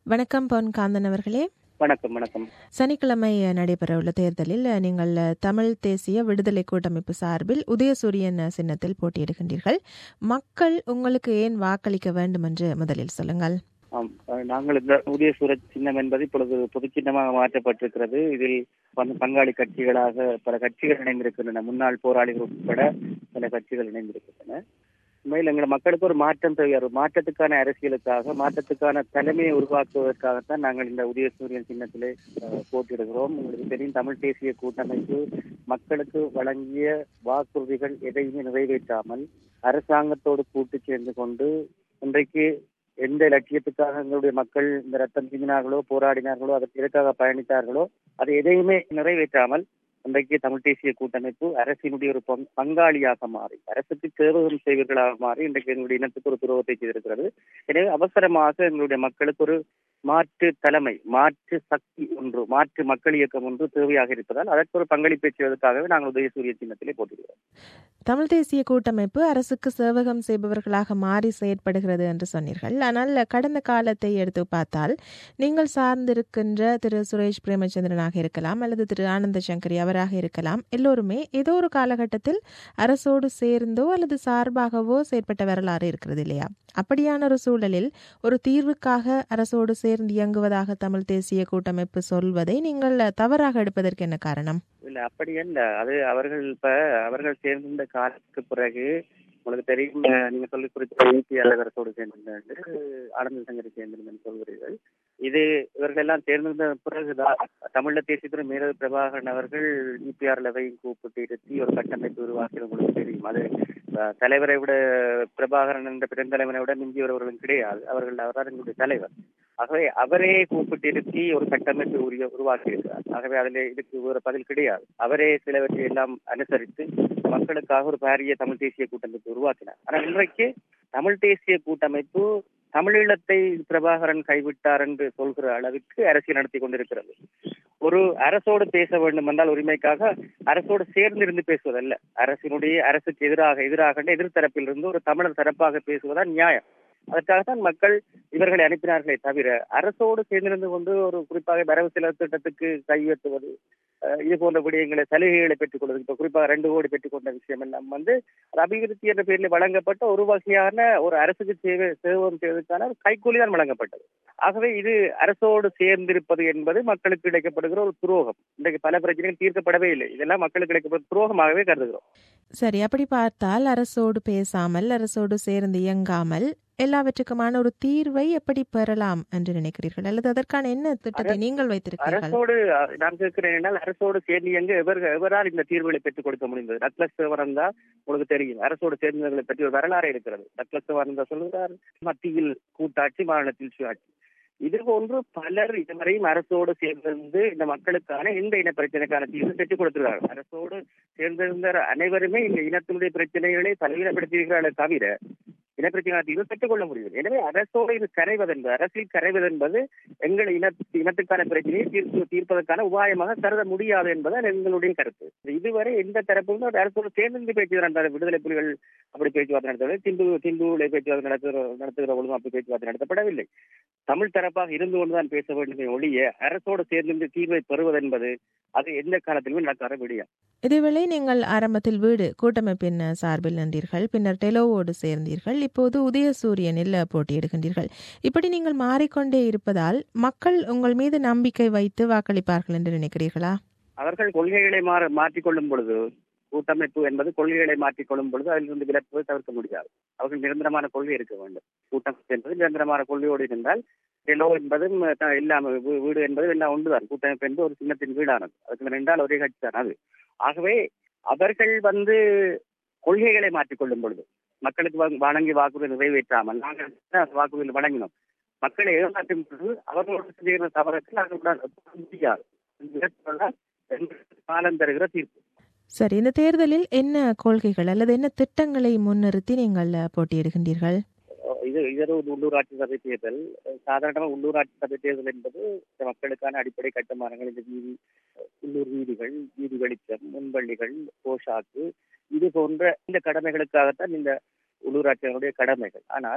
வணக்கம் பொன் காந்தன் அவர்களே வணக்கம் வணக்கம் சனிக்கிழமை நடைபெறவுள்ள தேர்தலில் நீங்கள் தமிழ் தேசிய விடுதலை கூட்டமைப்பு சார்பில் உதயசூரியன் சின்னத்தில் போட்டியிடுகின்றீர்கள் மக்கள் உங்களுக்கு ஏன் வாக்களிக்க வேண்டும் என்று முதலில் சொல்லுங்கள் ஆம் நாங்கள் இந்த உதயசூர சின்னம் என்பது இப்பொழுது பொது சின்னமாக மாற்றப்பட்டிருக்கிறது இதில் பங்கு- பங்காளி கட்சிகளாக பல கட்சிகள் இணைந்திருக்கின்றன முன்னாள் போராளிகள் உட்பட பல கட்சிகள் இணைந்திருக்கின்றன உண்மையில் எங்கள் மக்களுக்கு ஒரு மாற்றம் தேவை ஒரு மாற்றத்துக்கான அரசியலுக்காக மாற்றத்துக்கான தலைமையை உருவாக்குவதற்காகத்தான் நாங்கள் இந்த உதயசூரியன் சின்னத்திலே அஹ், போட்டியிடுகிறோம் உங்களுக்கு தெரியும் தமிழ் தேசிய கூட்டமைப்பு மக்களுக்கு வழங்கிய வாக்குறுதிகள் எதையுமே நிறைவேற்றாமல் அரசாங்கத்தோடு கூட்டு சேர்ந்து கொண்டு இன்றைக்கு எந்த லட்சியத்துக்காக எங்களுடைய மக்கள் இந்த ரத்தம் சிந்தினார்களோ போராடினார்களோ அதற்கு எதற்காக பயணித்தார்களோ அது எதையுமே நிறைவேற்றாமல் இன்றைக்கு தமிழ் தேசிய கூட்டமைப்பு அரசினுடைய ஒரு பங்- பங்காளியாக மாறி அரசுக்கு சேவகம் செய்வர்களாக மாறி இன்றைக்கு எங்களுடைய இனத்துக்கு ஒரு துரோகத்தை செய்திருக்கிறது எனவே அவசரமாக எங்களுடைய மக்களுக்கு ஒரு மாற்று தலைமை மாற்று சக்தி ஒன்று மாற்று மக்கள் இயக்கம் ஒன்று தேவையாக இருப்பதால் அதற்கு ஒரு பங்களிப்பை செய்வதற்காகவே நாங்கள் உதயசூரிய சின்னத்திலே போட்டிருக்கிறோம் தமிழ் தேசிய கூட்டமைப்பு அரசுக்கு சேவகம் செய்பவர்களாக மாறி செயற்படுகிறது என்று சொன்னீர்கள் ஆனால் கடந்த காலத்தை எடுத்து பார்த்தால் நீங்கள் சார்ந்திருக்கின்ற திரு சுரேஷ் பிரேமச்சந்திரனாக இருக்கலாம் அல்லது திரு ஆனந்த சங்கரி அவராக இருக்கலாம் எல்லோருமே ஏதோ ஒரு காலகட்டத்தில் அரசோடு சேர்ந்தோ அல்லது சார்பாகவோ செயற்பட்ட வரலாறு இருக்கிறது இல்லையா அப்படியான ஒரு சூழலில் ஒரு தீர்வுக்காக அரசோடு சேர்ந்து இயங்குவதாக தமிழ் தேசிய கூட்டமைப்பு சொல்வதை நீங்கள் தவறாக எடுப்பதற்கு என்ன காரணம் இல்ல அப்படி அல்ல அது அவர்கள் இப்ப அவர்கள் சேர்ந்திருந்த காலத்துக்கு பிறகு உங்களுக்கு தெரியும் அஹ், நீங்க சொல்லி குறித்த ஈபி அழகரசோடு சேர்ந்திருந்தாண்டு ஆனந்த சங்கரி சேர்ந்திருந்தேன் சொல்கிறீர்கள் இது இவர்கள் எல்லாம் சேர்ந்திருந்த பிறகுதான் தமிழ தேசியத்தின் மேலது பிரபாகரன் அவர்கள் இபிஆர் லவையும் கூப்பிட்டு இருத்தி ஒரு கட்டமைப்பு உருவாக்கி உங்களுக்கு தெரியும் அது அஹ், தலைவரை விட பிரபாகரன் என்ற பெருந்தலைவனை விட மிஞ்சியவர்களும் கிடையாது அவர்கள் அவர்தான் எங்களுடைய தலைவர் ஆகவே அவரே கூப்பிட்டு இருத்தி ஒரு கட்டமைப்பு உரிய உருவாக்கி இருக்கிறார் ஆகவே அதில் இதுக்கு ஒரு பதில் கிடையாது அவரே சிலவற்றை எல்லாம் அனுசரித்து மக்களுக்காக ஒரு பாரிய தமிழ் தேசிய கூட்டமைப்பு உருவாக்கினார் ஆனால் இன்றைக்கு தமிழ் தேசிய கூட்டமைப்பு தமிழீழத்தை பிரபாகரன் கைவிட்டார் என்று சொல்கிற அளவுக்கு அரசியல் நடத்தி கொண்டிருக்கிறது ஒரு அரசோடு பேச வேண்டும் என்றால் உரிமைக்காக அரசோடு சேர்ந்து இருந்து பேசுவதல்ல அரசினுடைய அரசுக்கு எதிராக எதிராக எதிர்த்தரப்பில் இருந்து ஒரு தமிழர் தரப்பாக பேசுவதுதான் நியாயம் அதற்காகத்தான் மக்கள் இவர்களை அனுப்பினார்களே தவிர அரசோடு சேர்ந்திருந்து கொண்டு ஒரு குறிப்பாக வரவு செலவு திட்டத்துக்கு கையெழுத்துவது அஹ், இது போன்ற விடயங்களை சலுகைகளை பெற்றுக் கொள்வது இப்ப குறிப்பாக ரெண்டு கோடி பெற்றுக் கொண்ட விஷயம் எல்லாம் வந்து அது அபிவிருத்தி என்ற பெயரில் வழங்கப்பட்ட ஒரு வகையான ஒரு அரசுக்கு சேவை சேவம் செய்வதற்கான ஒரு கைக்கூலி தான் வழங்கப்பட்டது ஆகவே இது அரசோடு சேர்ந்திருப்பது என்பது மக்களுக்கு கிடைக்கப்படுகிற ஒரு துரோகம் இன்றைக்கு பல பிரச்சனைகள் தீர்க்கப்படவே இல்லை இதெல்லாம் மக்களுக்கு கிடைக்கப்படுற துரோகமாகவே கருதுகிறோம் சரி அப்படி பார்த்தால் அரசோடு பேசாமல் அரசோடு சேர்ந்து இயங்காமல் எல்லாவற்றுக்குமான ஒரு தீர்வை எப்படி பெறலாம் என்று நினைக்கிறீர்கள் அல்லது அதற்கான என்ன திட்டத்தை நீங்கள் வைத்திருக்கிறீர்கள் அரசோடு அஹ், நான் கேட்கிறேன் என்றால் அரசோடு சேர்ந்து எங்க எவர் எவரால் இந்த தீர்வுகளை பெற்றுக் கொடுக்க முடிந்தது டக்ளஸ் சிவரந்தா உங்களுக்கு தெரியும் அரசோடு சேர்ந்தவர்களை பற்றி ஒரு வரலாறு இருக்கிறது டக்ளஸ் சிவரந்தா சொல்லுகிறார் மத்தியில் கூட்டாட்சி மாநிலத்தில் சுயாட்சி இது போன்று பலர் இதுவரையும் அரசோடு சேர்ந்திருந்து இந்த மக்களுக்கான இந்த இன பிரச்சனைக்கான தீர்வு பெற்றுக் கொடுத்திருக்கிறார்கள் அரசோடு சேர்ந்திருந்த அனைவருமே இந்த இனத்தினுடைய பிரச்சனைகளை தலைவீழப்படுத்தியிருக்கிறார்களே தவிர இனப்பிரச்சனை தீர்வு பெற்றுக்கொள்ள முடியும் எனவே அரசோடு இது கரைவதென்பது அரசியல் கரைவதென்பது எங்கள் இன இனத்துக்கான பிரச்சனையை தீர்ப்பு தீர்ப்பதற்கான உபாயமாக கருத முடியாது என்பதுதான் எங்களுடைய கருத்து இதுவரை எந்த தரப்பும் ஒரு அரசோடு சேர்ந்து பேச்சுவார்த்தை நடத்தாத விடுதலை புலிகள் அப்படி பேச்சுவார்த்தை நடத்தவில்லை திண்டு திண்டுவிலை பேச்சுவார்த்தை நடத்துகிற நடத்துகிற பொழுதும் அப்படி பேச்சுவார்த்தை நடத்தப்படவில்லை தமிழ் தரப்பாக இருந்து கொண்டுதான் பேச வேண்டுமே ஒழிய அரசோடு சேர்ந்து தீர்வை பெறுவதென்பது அது எந்த காலத்திலுமே நடக்காத விடியும் இதேவேளை நீங்கள் ஆரம்பத்தில் வீடு கூட்டமைப்பின் சார்பில் நின்றீர்கள் பின்னர் டெலோவோடு சேர்ந்தீர்கள் இப்போது உதயசூரியனில் போட்டியிடுகின்றீர்கள் இப்படி நீங்கள் மாறிக்கொண்டே இருப்பதால் மக்கள் உங்கள் மீது நம்பிக்கை வைத்து வாக்களிப்பார்கள் என்று நினைக்கிறீர்களா அவர்கள் கொள்கைகளை மாற மாற்றிக்கொள்ளும் பொழுது கூட்டமைப்பு என்பது கொள்கைகளை மாற்றிக்கொள்ளும் பொழுது அதிலிருந்து விலக்குவதை தவிர்க்க முடியாது அவர்கள் நிரந்தரமான கொள்கை இருக்க வேண்டும் கூட்டமைப்பு என்பது நிரந்தரமான கொள்கையோடு இருந்தால் எல்லோ என்பதும் த- எல்லாம் வீ- வீடு என்பது எல்லாம் ஒன்றுதான் கூட்டமைப்பு என்பது ஒரு சின்னத்தின் வீடானது அதுக்கு நின்றால் ஒரே கட்சி தான் அது ஆகவே அவர்கள் வந்து கொள்கைகளை மாற்றிக்கொள்ளும் பொழுது மக்களுக்கு வா- வழங்கி வாக்குறுதி நிறைவேற்றாமல் நாங்கள் தான் வாக்குறுதிகள் வழங்கினோம் மக்களை ஏமாற்றும் பொழுது அவர்களோடு செய்கிற தவறுக்கு நாங்கள் உடன் முடியாது மேற்கொண்டால் எங்களுக்கு காலம் தருகிற தீர்ப்பு சரி இந்த தேர்தலில் என்ன கொள்கைகள் அல்லது என்ன திட்டங்களை முன்னிறுத்தி நீங்கள் போட்டியிடுகின்றீர்கள் இது இது ஒரு உள்ளூராட்சி சபை தேர்தல் சாதாரணமாக உள்ளூராட்சி சபை தேர்தல் என்பது இந்த மக்களுக்கான அடிப்படை கட்டுமானங்கள் இந்த வீதி உள்ளூர் வீதிகள் வீதி வெளிச்சம் முன்பள்ளிகள் போஷாக்கு இது போன்ற இந்த கடமைகளுக்காகத்தான் இந்த உள்ளூராட்சிகளுடைய கடமைகள் ஆனால்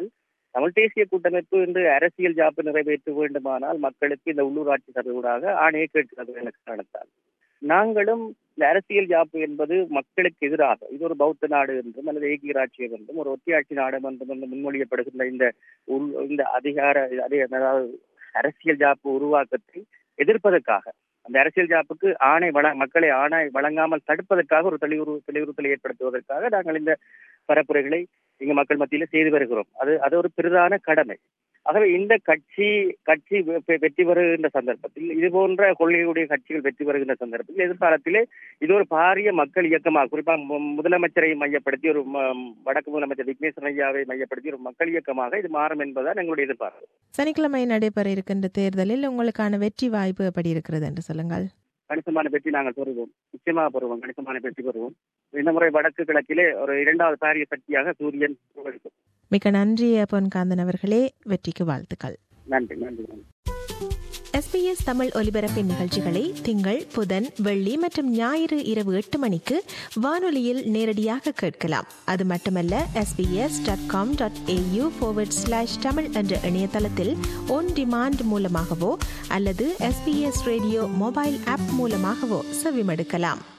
தமிழ் தேசிய கூட்டமைப்பு என்று அரசியல் ஜாப்பு நிறைவேற்ற வேண்டுமானால் மக்களுக்கு இந்த உள்ளூராட்சி சபையூடாக ஆணையை கேட்கிறது என காரணத்தால் நாங்களும் இந்த அரசியல் ஜாப்பு என்பது மக்களுக்கு எதிராக இது ஒரு பௌத்த நாடு என்றும் அல்லது ஏகிய ராட்சியம் என்றும் ஒரு ஒத்தியாட்சி நாடு என்றும் என்று முன்மொழியப்படுகின்ற இந்த உள் இந்த அதிகார அதே அதாவது அரசியல் ஜாப்பு உருவாக்கத்தை எதிர்ப்பதற்காக அந்த அரசியல் ஜாப்புக்கு ஆணை வள மக்களை ஆணை வழங்காமல் தடுப்பதற்காக ஒரு தெளிவுறு தெளிவுறுத்தலை ஏற்படுத்துவதற்காக நாங்கள் இந்த பரப்புரைகளை இங்க மக்கள் மத்தியில செய்து வருகிறோம் அது அது ஒரு பிரதான கடமை ஆகவே இந்த கட்சி கட்சி வெற்றி வருகின்ற சந்தர்ப்பத்தில் இது போன்ற கொள்கையுடைய கட்சிகள் வெற்றி வருகின்ற சந்தர்ப்பத்தில் எதிர்காலத்திலே இது ஒரு பாரிய மக்கள் இயக்கமாக குறிப்பாக முதலமைச்சரை மையப்படுத்தி ஒரு வடக்கு முதலமைச்சர் விக்னேஸ்வரன் ஐயாவை மையப்படுத்தி ஒரு மக்கள் இயக்கமாக இது மாறும் என்பதுதான் எங்களுடைய எதிர்பார்ப்பு சனிக்கிழமை நடைபெற இருக்கின்ற தேர்தலில் உங்களுக்கான வெற்றி வாய்ப்பு எப்படி இருக்கிறது என்று சொல்லுங்கள் கணிசமான வெற்றி நாங்கள் பெறுவோம் நிச்சயமாக பெறுவோம் கணிசமான வெற்றி பெறுவோம் இந்த முறை வடக்கு கிழக்கிலே ஒரு இரண்டாவது பாரிய சக்தியாக சூரியன் மிக்க நன்றி பொன்காந்தன் அவர்களே வெற்றிக்கு வாழ்த்துக்கள் நன்றி நன்றி நன்றி எஸ்பிஎஸ் தமிழ் ஒலிபரப்பின் நிகழ்ச்சிகளை திங்கள் புதன் வெள்ளி மற்றும் ஞாயிறு இரவு எட்டு மணிக்கு வானொலியில் நேரடியாக கேட்கலாம் அது மட்டுமல்ல SBS dot com dot AU forward slash Tamil என்ற இணையதளத்தில் ஒன் டிமாண்ட் மூலமாகவோ அல்லது எஸ்பிஎஸ் ரேடியோ மொபைல் ஆப் மூலமாகவோ செவிமடுக்கலாம்